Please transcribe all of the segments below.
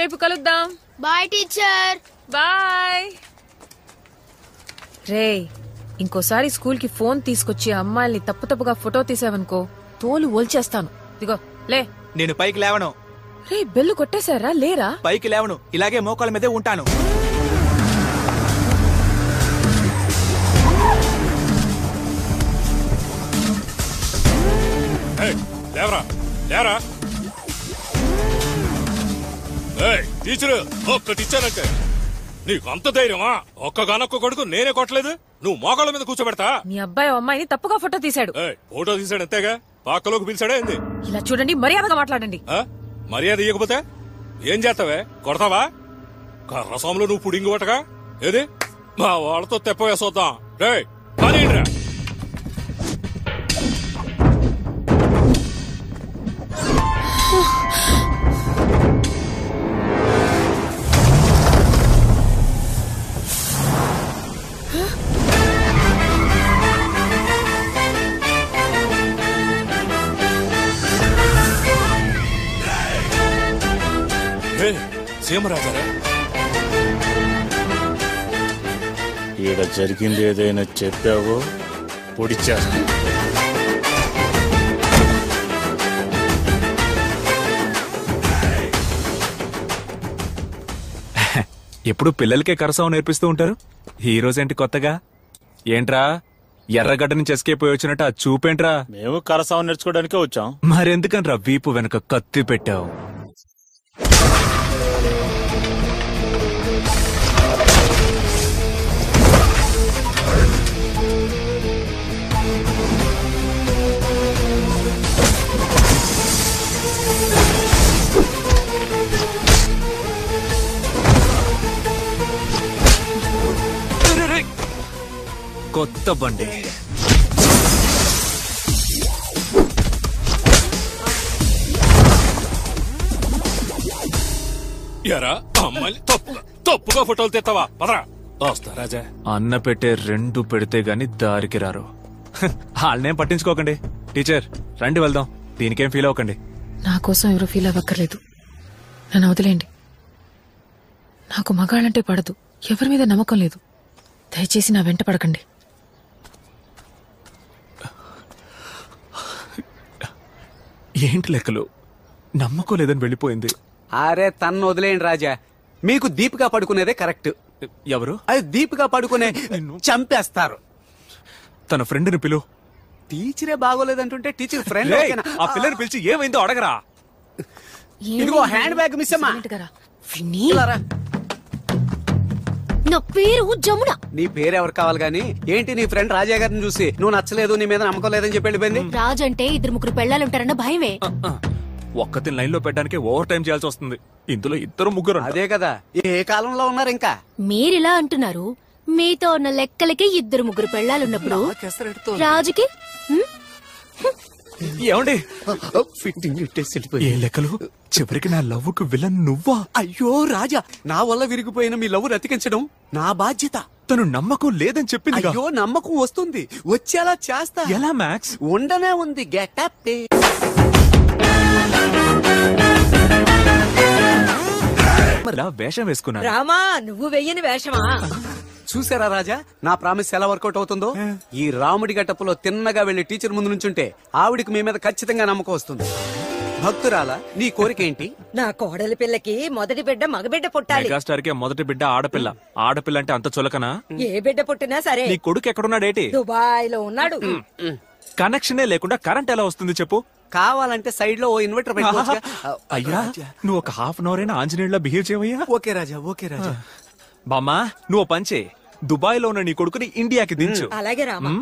రేపు కలుద్దాం bye teacher bye రే ఇంకోసారి స్కూల్ కి ఫోన్ తీసుకొచ్చి అమ్మాయిల్ని తప్పు తప్పుగా ఫోటో తీసావనుకో తోలు ఓల్చేస్తాను దిగో లే నేను పైకి లేవను రే బెల్లు కొట్టేశారా లేరా పైకి లేవను ఇలాగే మోకాళ్ళ మీదే ఉంటాను ఏయ్, లేవరా లేవరా ఏయ్, టీచరు ఒక్కటి ఇచ్చానంటే నీకు అంత ధైర్యమా ఒక్కగానొక్క కొడుకు నేనే కొట్టలేదు నువ్వు మోకాళ్ళ మీద కూర్చోబెడతా మీ అబ్బాయి ఓ అమ్మాయిని తప్పుగా ఫోటో తీశాడు ఏయ్, ఫోటో తీసాడు అంతేగా పాకలోకి పిలిచాడా ఏంది ఇలా చూడండి మర్యాదగా మాట్లాడండి ఆ? మర్యాద ఇవ్వకపోతే ఏం చేస్తావే కొడతావా కర్రసాములు నువ్వు పుడింగి పట్టగా ఏది మా వాళ్ళతో తెప్ప వేసొద్దాం రే కానీ సీమరాజారా ఈడ జరిగింది ఏదైనా చెప్పావో పొడిచేస్తా ఎప్పుడు పిల్లలకే కరసావం నేర్పిస్తూ ఉంటారు ఈ రోజేంటి కొత్తగా ఏంట్రా ఎర్రగడ్డ నుంచి ఎస్కేప్ పోయి వచ్చినట్టు ఆ చూపేంట్రా మేము కరసావం నేర్చుకోవడానికే వచ్చాం మరెందుకనరా వీపు వెనక కత్తి పెట్టావు కొత్త బండి ఎరా అమ్మాయిని తప్పుగా తప్పుగా ఫోటోలు తెస్తావా పదరా వస్తా రాజా అన్న పెట్టే రెండు పెడితే గాని దారికి రారు హ, వాళ్ళనేం పట్టించుకోకండి టీచర్ రండి వెళ్దాం దీనికేం ఫీల్ అవ్వకండి నా కోసం ఎవరు ఫీల్ అవ్వక్కర్లేదు నన్ను వదిలేండి నాకు మగాళ్ళంటే పడదు ఎవరి మీద నమ్మకం లేదు దయచేసి నా వెంట పడకండి ఏంటి లెక్కలు నమ్మకోలేదని వెళ్ళిపోయింది అరే తన్ను వదిలేయండి రాజా మీకు దీపిక పడుకునేదే కరెక్ట్ ఎవరు అది దీపిక పడుకునే చంపేస్తారు తన ఫ్రెండ్ని పిలు టీచరే బాగోలేదంటుంటే టీచర్ ఫ్రెండ్ రేయ్, ఆ పిల్లని పిలిచి ఏమైందో అడగరా ఇదిగో హ్యాండ్ బ్యాగ్ మిస్ అమ్మా Silent గా రా. విని ఇలా రా. నా పేరు జమున నీ పేరు ఎవరు కావాలి గాని ఏంటి నీ ఫ్రెండ్ రాజా గారిని చూసి నువ్వు నచ్చలేదు నీ మీద నమ్మకం లేదని చెప్పి వెళ్ళిపోయింది రాజు అంటే ఇద్దరు ముగ్గురు పెళ్ళాలుంటారన్న భయమే ఒక్కతిని లైన్ లో పెట్టడానికి ఓవర్ టైం చేయాల్సి వస్తుంది ఇందులో ఇద్దరు ముగ్గురు అంట. అదే కదా ఏ కాలంలో ఉన్నారు ఇంకా మీరిలా అంటున్నారు మీతో ఉన్న లెక్కలకి ఇద్దరు ముగ్గురు పెళ్ళాలున్నప్పుడు రాజుకి హ్మ్? ఏమండి ఫిట్టింగ్ ఇట్టేసి ఏ లెక్కలు చివరికి నా లవ్వుకు విలన్ నువ్వా అయ్యో రాజా నా వల్ల విరిగిపోయిన మీ లవ్ రతికించడం నా బాధ్యత తను నమ్మకం లేదని చెప్పింది అయ్యో నమ్మకం వస్తుంది వచ్చేలా చేస్తా ఎలా మ్యాక్స్ ఉండనే ఉంది గెటప్ ఇలా వేషం వేసుకున్నా రామా నువ్వు వెయ్యని వేషమా చూసారా రాజా నా ప్రామిస్ ఎలా వర్కౌట్ అవుతుందో ఈ రాముడి గట్టపులో తిన్నగా వెళ్లి టీచర్ ముందు నుంచుంటే ఆవిడికి మీ మీద ఖచ్చితంగా నమ్మకం వస్తుంది భక్తురాలా నీ కోరిక ఏంటి నా కోడలి పిల్లకి మొదటి బిడ్డ మగబిడ్డ పుట్టాలి మెగాస్టార్ కి మొదటి బిడ్డ ఆడపిల్ల ఆడపిల్ల అంటే అంత చులకనా ఏ బిడ్డ పుట్టినా సరే నీ కొడుకు ఎక్కడున్నాడేటి దుబాయ్ లో ఉన్నాడు కనెక్షనే లేకుండా కరెంట్ ఎలా వస్తుంది చెప్పు కావాలంటే సైడ్ లో ఓ ఇన్వర్టర్ పెట్టుకోవచ్చుగా? అయ్యా నువ్వు ఒక హాఫ్ అన్ అవర్ అయినా ఆంజనేయులా బిహేవ్ చేయవయ్యా ఓకే రాజా ఓకే రాజా బామ్మా నువ్వు పంచే దుబాయ్ లో ఉన్న నీ కొడుకుని ఇండియాకి దించు అలాగే రామా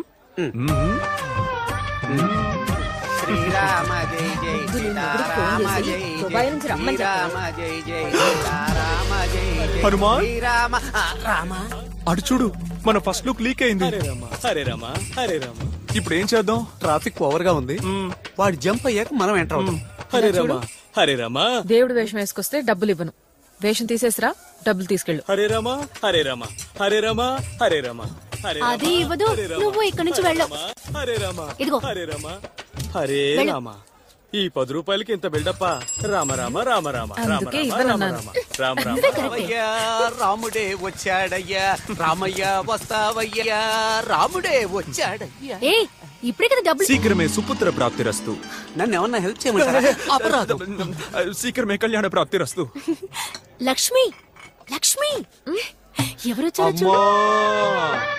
శ్రీరామ జై జై ముందు నీ మొగుడికి ఫోన్ చేసి దుబాయ్ నుంచి రమ్మని శ్రీరామ జై జై సీతారామ జై జై హనుమాన్? శ్రీరామ ఆ, రామ అటు చూడు మన ఫస్ట్ లుక్ లీక్ అయింది హరే రామా హరే రామా ఇప్పుడు ఏం చేద్దాం ట్రాఫిక్ ఓవర్ గా ఉంది వాడు జంప్ అయ్యాక మనం ఎంటర్ అవుతాం హరే రామా హరే రామా దేవుడు వేషం వేసుకొస్తే డబ్బులు ఇవ్వను వేషం తీసేసిరా డబ్బులు తీసుకెళ్ళు హరే రామా హరే రామా హరే రామా హరే రామా హరే అది ఇవ్వదు నువ్వు ఇక్కడి నుంచి వెళ్ళవు రామా హరే రామా ఇదిగో హరే రామా హరే వెళ్ళు. రామా ఈ పది రూపాయలకి ఇంత బిల్డప్ప రామ రామ రామ రామ రామ అందుకే రామ రామ ఇవ్వనన్నాను. రామ రామ రామ నువ్వే కరెక్టే రామయ్యా రాముడే వచ్చాడయ్యా రామయ్య వస్తావయ్యా రాముడే వచ్చాడయ్యా ఏ ఇప్పుడే కదా డబ్బులు శీఘ్రమే సుపుత్ర ప్రాప్తిరస్తు నన్ను ఏమన్నా హెల్ప్ చేయమంటారా అపరాధం శీఘ్రమే కళ్యాణ ప్రాప్తిరస్తు లక్ష్మి లక్ష్మి ఎవరు వచ్చారో చూడు అమ్మా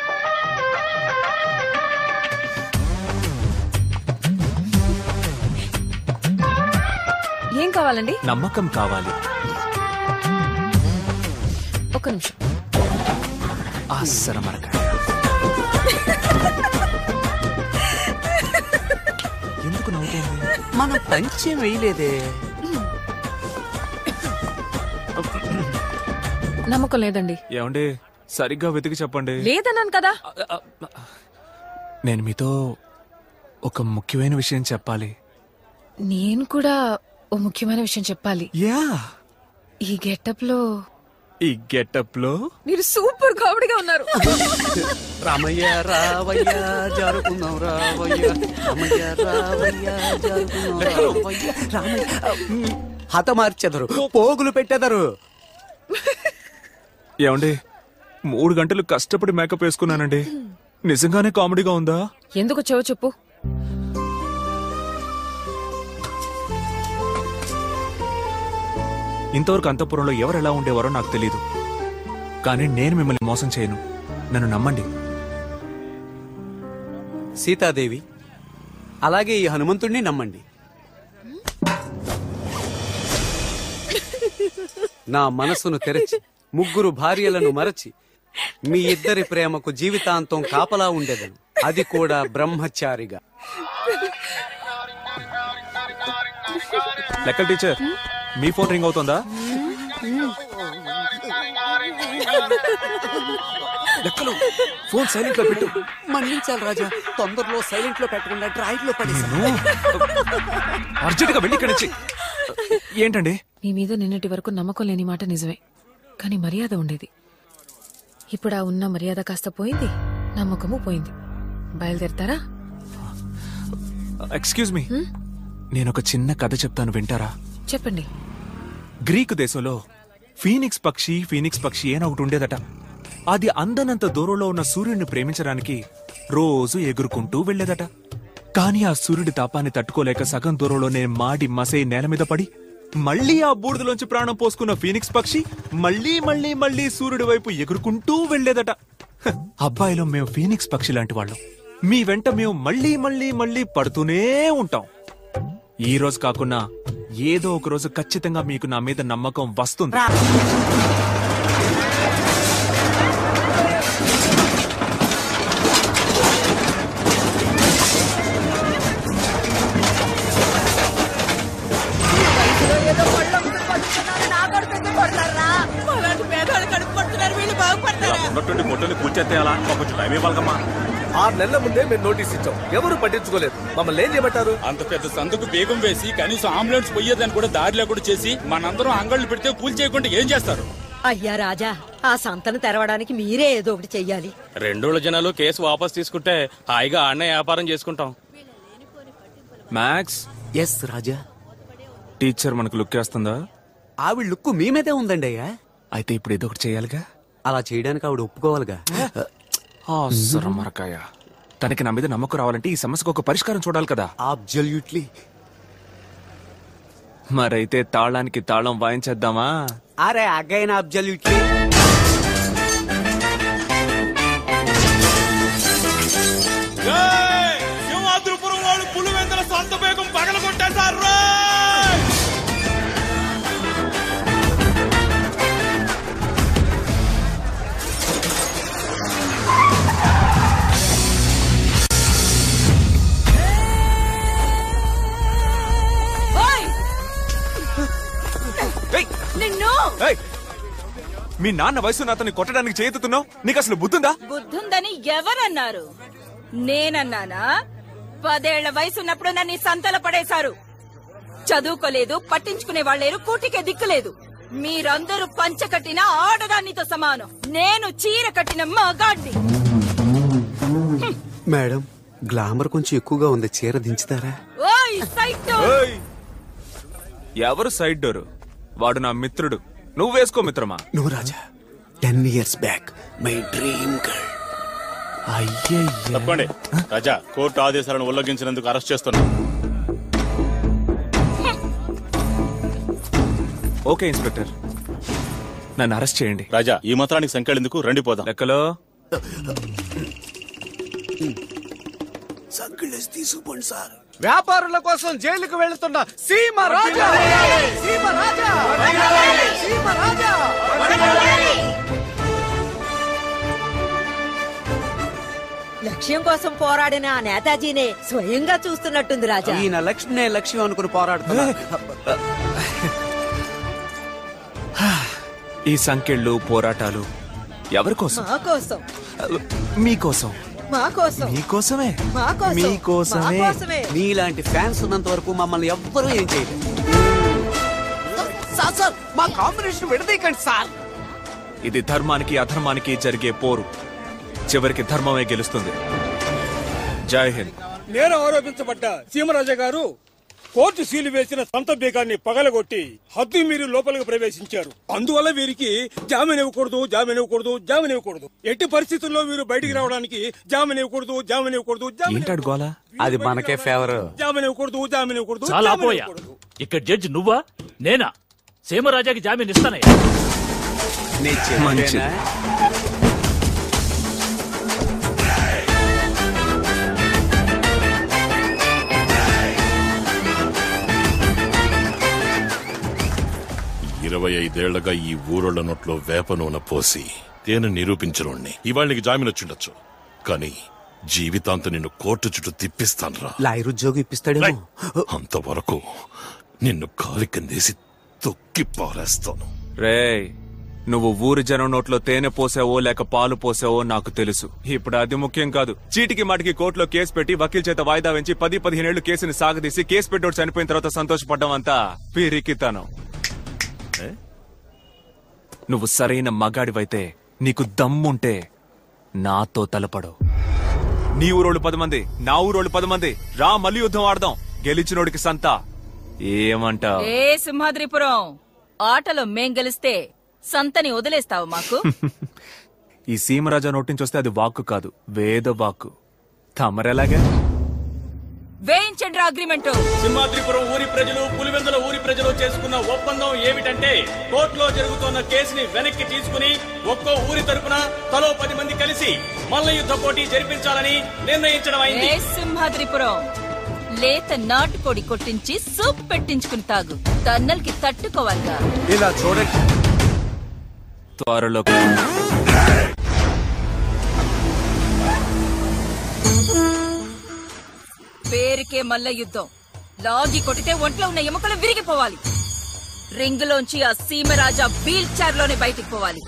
ఏం కావాలండి నమ్మకం కావాలి ఒక్క నిమిషం ఆసర మరక ఎందుకు నవ్వుతుంది మనం పంచే వేయలేదే నమ్మకం లేదండి ఏమండి సరిగ్గా వెతికి చెప్పండి లేదన్నాను కదా నేను మీతో ఒక ముఖ్యమైన విషయం చెప్పాలి నేను కూడా ఓ ముఖ్యమైన విషయం చెప్పాలి యా ఈ గెటప్ లో ఈ గెటప్ లో మీరు సూపర్ కామెడీగా ఉన్నారు రామయ్య రావయ్య జారుకుందాం రావయ్య రామయ్య రావయ్య జారుకుందాం రావయ్య రామయ్య హతమార్చెదరు పోగులు పెట్టెదరు ఏమండి మూడు గంటలు కష్టపడి మేకప్ వేసుకున్నానండి నిజంగానే కామెడీగా ఉందా ఎందుకు వచ్చావో చెప్పు ఇంతవరకు అంతఃపురంలో ఎవరు ఎలా ఉండేవారో నాకు తెలియదు కానీ నేను మిమ్మల్ని మోసం చేయను నన్ను నమ్మండి సీతాదేవి అలాగే ఈ హనుమంతుణ్ణి నమ్మండి నా మనసును తెరచి ముగ్గురు భార్యలను మరచి మీ ఇద్దరి ప్రేమకు జీవితాంతం కాపలా ఉండేదను అది కూడా బ్రహ్మచారిగా లెక్కల టీచర్ మీ ఫోన్ రింగ్ అవుతుందా లెక్కలు ఫోన్ సైలెంట్ లో పెట్టు మన్నించాలి రాజా తొందరలో సైలెంట్ లో పెట్టకుండా డ్రాయింగ్ లో పడేసా అర్జెంట్ గా వెళ్ళి ఇక్కడి నుంచి ఏంటండి మీ మీద నిన్నటి వరకు నమ్మకం లేని మాట నిజమే కానీ మర్యాద ఉండేది ఇప్పుడు ఆ ఉన్న మర్యాద కాస్త పోయింది నమ్మకము పోయింది బయలుదేరతారా ఎక్స్క్యూజ్ మీ నేను ఒక చిన్న కథ చెప్తాను వింటారా చెప్పండి గ్రీకు దేశంలో ఫీనిక్స్ పక్షి ఫీనిక్స్ పక్షి అని ఒకటి ఉండేదట అది అందనంత దూరంలో ఉన్న సూర్యుడిని ప్రేమించడానికి రోజు ఎగురుకుంటూ వెళ్లేదట కానీ ఆ సూర్యుడి తాపాన్ని తట్టుకోలేక సగం దూరంలోనే మాడి మసై నేల మీద పడి మళ్ళీ ఆ బూడిదలోంచి ప్రాణం పోసుకున్న ఫీనిక్స్ పక్షి మళ్ళీ మళ్ళీ మళ్ళీ సూర్యుడి వైపు ఎగురుకుంటూ వెళ్లేదట హ, అబ్బాయిలో మేము ఫీనిక్స్ పక్షి లాంటి వాళ్ళం మీ వెంట మేము మళ్ళీ మళ్ళీ మళ్ళీ పడుతూనే ఉంటాం ఈ రోజు కాకున్నా ఏదో ఒక రోజు ఖచ్చితంగా మీకు నా మీద నమ్మకం వస్తుంది ఏదో పళ్ళు అమ్ముకుని బతుకుతున్నారు, నా కొడుకు ఎందుకు కొడతారురా? అలాంటి పేదవాళ్ళు కడుపు కొడుతున్నారు, వీళ్ళు బాగుపడతారా? ఉన్నట్టుండి మొట్టని కూర్చేస్తే అలా కొంచెం టైం ఇవ్వాలమ్మా ఆరు నెలల ముందే మేము నోటీస్ ఇచ్చాం ఎవరు పట్టించుకోలేదు మమ్మల్ని ఏం చేయమంటారు అంత పెద్ద సందుకు బేగం వేసి కనీసం అంబులెన్స్ పోయేదని కూడా దారి లేకుండా చేసి మనందరం అంగళ్ళు పెడితే కూల్ చేయకుండా ఏం చేస్తారు అయ్యా రాజా ఆ సంతను తెరవడానికి మీరే ఏదో ఒకటి చెయ్యాలి రెండోళ్ళ జనాలు కేసు వాపస్ తీసుకుంటే హాయిగా ఆడనే వ్యాపారం చేసుకుంటాం మ్యాక్స్ ఎస్ రాజా టీచర్ మనకు లుక్ వేస్తుందా ఆవిడ లుక్కు మీ మీదే ఉందండి అయ్యా అయితే ఇప్పుడు ఏదో ఒకటి చేయాలిగా అలా చేయడానికి ఆవిడ ఒప్పుకోవాలిగా మరకాయ తనకి నా మీద నమ్మకం రావాలంటే ఈ సమస్యకు ఒక పరిష్కారం చూడాలి కదా అబ్జల్యూట్లీ మరైతే తాళానికి తాళం వాయించేద్దామా అరే అగైన్ అబ్జల్యూట్లీ సింహాద్రిపురం వాళ్ళు పులివెందుల సొంత బేగం పగల కొట్టేశారు నిన్ను ఏయ్! మీ నాన్న వయసు అతన్ని కొట్టడానికి చేతుతున్నావు నీకు అసలు బుద్ధుందా బుద్ధుందని ఎవరన్నారు నేనన్నానా పదేళ్ల వయసున్నప్పుడు నన్ను ఈ సంతల పడేశారు చదువుకోలేదు పట్టించుకునే వాళ్ళేరు కూటికే దిక్కులేదు మీరందరూ పంచ కట్టిన ఆడదానితో సమానం నేను చీర కట్టిన మగాడ్ని మేడం గ్లామర్ కొంచెం ఎక్కువగా ఉంది చీర దించుతారా ఓయ్ సైడ్ డోర్ ఏయ్! ఎవరు సైడ్ డోరు వాడు నా మిత్రుడు నువ్వు వేసుకో మిత్రమా నువ్వు Raja ten years back my dream girl అయ్యయ్య తప్పండి రాజా కోర్టు ఆదేశాలను ఉల్లంఘించినందుకు అరెస్ట్ చేస్తున్నా ఓకే ఇన్స్పెక్టర్ నన్ను అరెస్ట్ చేయండి రాజా ఈ మాత్రానికి సంఖ్యలెందుకు రండి పోదాం లెక్కలో సంకిళ్ళేసి తీసుకుపోండి సార్ వ్యాపారుల కోసం జైలుకు వెళ్తున్న సీమ రాజా సీమ రాజా సీమ రాజా లక్ష్యం కోసం పోరాడిన ఆ నేతాజీనే స్వయంగా చూస్తున్నట్టుంది రాజా ఈయన లక్ష్మీ లక్ష్యం అనుకుని పోరాడుతున్నా ఈ సంకెళ్ళు పోరాటాలు ఎవరి కోసం మా కోసం మీకోసం మా కోసం మీకోసమే మా కోసం మీకోసమే. మా కోసమే నీలాంటి ఫ్యాన్స్ ఉన్నంత వరకు మమ్మల్ని ఎవ్వరూ ఏం చేయలేదు సార్ సార్ మా కాంబినేషన్ విడదీయకండి సార్ ఇది ధర్మానికి అధర్మానికి జరిగే పోరు చివరికి ధర్మమే గెలుస్తుంది జై హింద్ నేరం ఆరోపించబడ్డ సీమరాజా గారు కోర్టు సీలు వేసిన సొంత బీగాన్ని పగలగొట్టి హద్దు మీరు లోపలికి ప్రవేశించారు అందువల్ల వీరికి జామీన్ ఇవ్వకూడదు జామీన్ ఇవ్వకూడదు జామీన్ ఇవ్వకూడదు ఎట్టి పరిస్థితుల్లో వీరు బయటికి రావడానికి జామీన్ ఇవ్వకూడదు జామీన్ ఇవ్వకూడదు జామీన్ ఏంటాడు గోలా అది మనకే ఫేవర్ జామీన్ ఇవ్వకూడదు జామీన్ ఇవ్వకూడదు చాలా జామీన్ పోయా ఇవ్వకూడదు. ఇక్కడ జడ్జి నువ్వా నేనా సీమరాజాకి జామీన్ ఇస్తానయ్యా మంచిది. ఇరవై ఐదేళ్లగా ఈ ఊరోళ్ల నోట్లో వేప నూనె పోసి తేనె నిరూపించనుణ్ణి ఇవాళ నీకు జామీన్ వచ్చిండొచ్చు కానీ జీవితాంతం నిన్ను కోర్టు చుట్టూ తిప్పిస్తాన్రా లాయర్ ఉద్యోగం ఇప్పిస్తాడేమో అంతవరకు నిన్ను కాలి కిందేసి తొక్కి పారేస్తాను రేయ్ నువ్వు ఊరి జనం నోట్లో తేనె పోసావో లేక పాలు పోసావో నాకు తెలుసు ఇప్పుడు అది ముఖ్యం కాదు చీటికి మాటికి కోర్టులో కేసు పెట్టి వకీల్ చేత వాయిదా వెంచి పది పదిహేనేళ్లు కేసుని సాగదీసి కేసు పెట్టోడు చనిపోయిన తర్వాత సంతోషపడ్డం అంతా పిరికితనం నువ్వు సరైన మగాడివైతే నీకు దమ్ముంటే నాతో తలపడు నీ ఊరోళ్ళు పది మంది నా ఊరోళ్ళు పది మంది రా మళ్ళీ యుద్ధం ఆడదాం గెలిచినోడికి సంత ఏమంటావ్ ఏ సింహాద్రిపురం ఆటలో మేం గెలిస్తే సంతని వదిలేస్తావు మాకు ఈ సీమరాజా నోటి నుంచి వస్తే అది వాక్కు కాదు వేద వాక్కు తమరెలాగా వేయించండి అగ్రిమెంట్ సింహాద్రిపురం ఊరి ప్రజలు పులివెందుల ఊరి ప్రజలు చేసుకున్న ఒప్పందం ఏమిటంటే కోర్టులో జరుగుతున్న కేసుని వెనక్కి తీసుకుని ఒక్కో ఊరి తరపున తలో పది మంది కలిసి మల్ల యుద్ధ పోటీ జరిపించాలని నిర్ణయించడం ఏ అయింది సింహాద్రిపురం లేత నాటుకోడి కొట్టించి సూప్ పెట్టించుకుని తాగు తన్నల్కి తట్టుకోవాలిగా ఇలా చూడండి త్వరలో పేరుకే మల్ల యుద్ధం లాగి కొట్టితే ఒంట్లో ఉన్న ఎముకలు విరిగిపోవాలి రింగులోంచి ఆ సీమరాజా వీల్ చైర్ లోనే బయటికి పోవాలి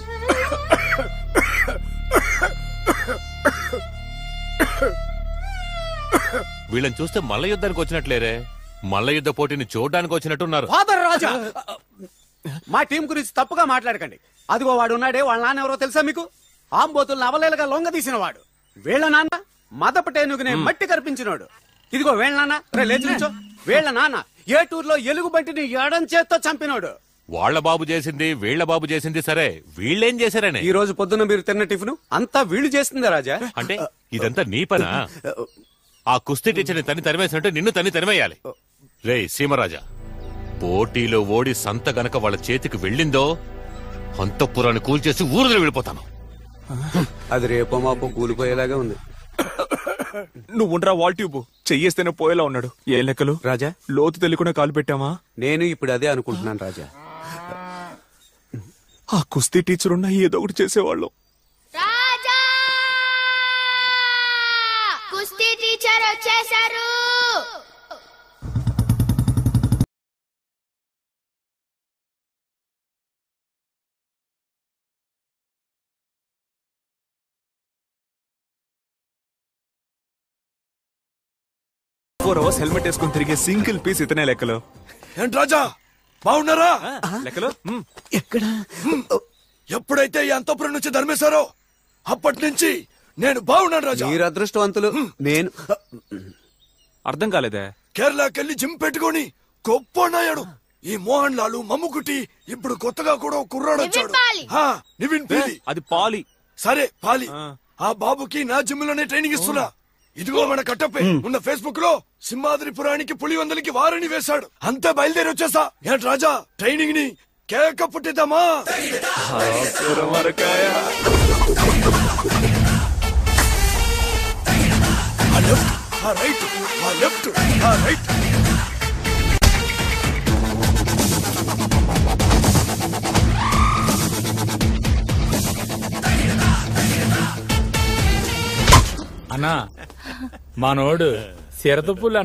వీళ్ళని చూస్తే మల్ల యుద్ధానికి వచ్చినట్లేరే మల్ల యుద్ధ పోటీని చూడడానికి వచ్చినట్టున్నారు ఫాదర్ రాజా మా టీం గురించి తప్పుగా మాట్లాడకండి అదిగో వాడు ఉన్నాడే వాళ్ళ నాన్న ఎవరో తెలుసా మీకు ఆంబోతుల్ని అవలేలుగా లొంగ తీసిన వాడు వీళ్ళ నాన్న మదపటేనుగునే మట్టి కనిపించినోడు ఇదిగో వీళ్ళ నాన్న రే లేచి నిల్చో. వీళ్ళ నాన్న ఏటూరులో ఎలుగు బంటిని ఎడం చేత్తో చంపినోడు వాళ్ళ బాబు చేసింది వీళ్ళ బాబు చేసింది సరే వీళ్ళేం చేశారని ఈ రోజు పొద్దున్న మీరు తిన్న టిఫిన్ అంతా వీళ్ళు చేస్తుందా రాజా అంటే ఇదంతా నీ పనా ఆ కుస్తీ టీచర్ని తని తరిమేసినట్టు నిన్ను తని తరిమేయాలి రే సీమరాజా పోటీలో ఓడి సంత గనక వాళ్ళ చేతికి వెళ్ళిందో అంతఃపురాన్ని కూల్చేసి ఊరిలో వెళ్ళిపోతాను అది రేపో మాపో కూలిపోయేలాగా ఉంది నువ్వు ఉండరా వాల్ ట్యూబ్ చెయ్యేస్తేనే పోయేలా ఉన్నాడు ఏ లెక్కలు రాజా లోతు తెలియకుండా కాలు పెట్టామా నేను ఇప్పుడు అదే అనుకుంటున్నాను రాజా ఆ కుస్తీ టీచర్ ఉన్నా ఏదో ఒకటి చేసేవాళ్ళం కుస్తీ టీచర్ వచ్చేసారు ఫోర్ అవర్స్ హెల్మెట్ వేసుకుని తిరిగే సింగిల్ పీస్ ఇతనే లెక్కలు ఏంటి రాజా బాగున్నారా లెక్కలు ఎక్కడ ఎప్పుడైతే ఈ అంతపురం నుంచి ధర్మేశారో అప్పటి నుంచి నేను బాగున్నాను రాజా మీరు అదృష్టవంతులు నేను అర్థం కాలేదే కేరళకెళ్ళి జిమ్ పెట్టుకొని గొప్ప అయ్యాడు ఈ మోహన్ లాలు మమ్ముకుటి ఇప్పుడు కొత్తగా కూడా ఒక కుర్రాడు వచ్చాడు హా, నివిన్ పీలి అది పాలి సరే పాలి ఆ బాబుకి నా జిమ్ లోనే ట్రైనింగ్ ఇస్తున్నా ఇదిగో మన కట్టప్పే ఉన్న ఫేస్బుక్ లో సింహాద్రిపురానికి పులివందలకి వారిని వేశాడు అంతా బయలుదేరి వచ్చేసా ఏంటి రాజా ట్రైనింగ్ ని కేక పుట్టిద్దామా ఆ లెఫ్ట్ ఆ రైట్ ఆ లెఫ్ట్ ఆ రైట్ అన్నా మనోడు సిరతపుల్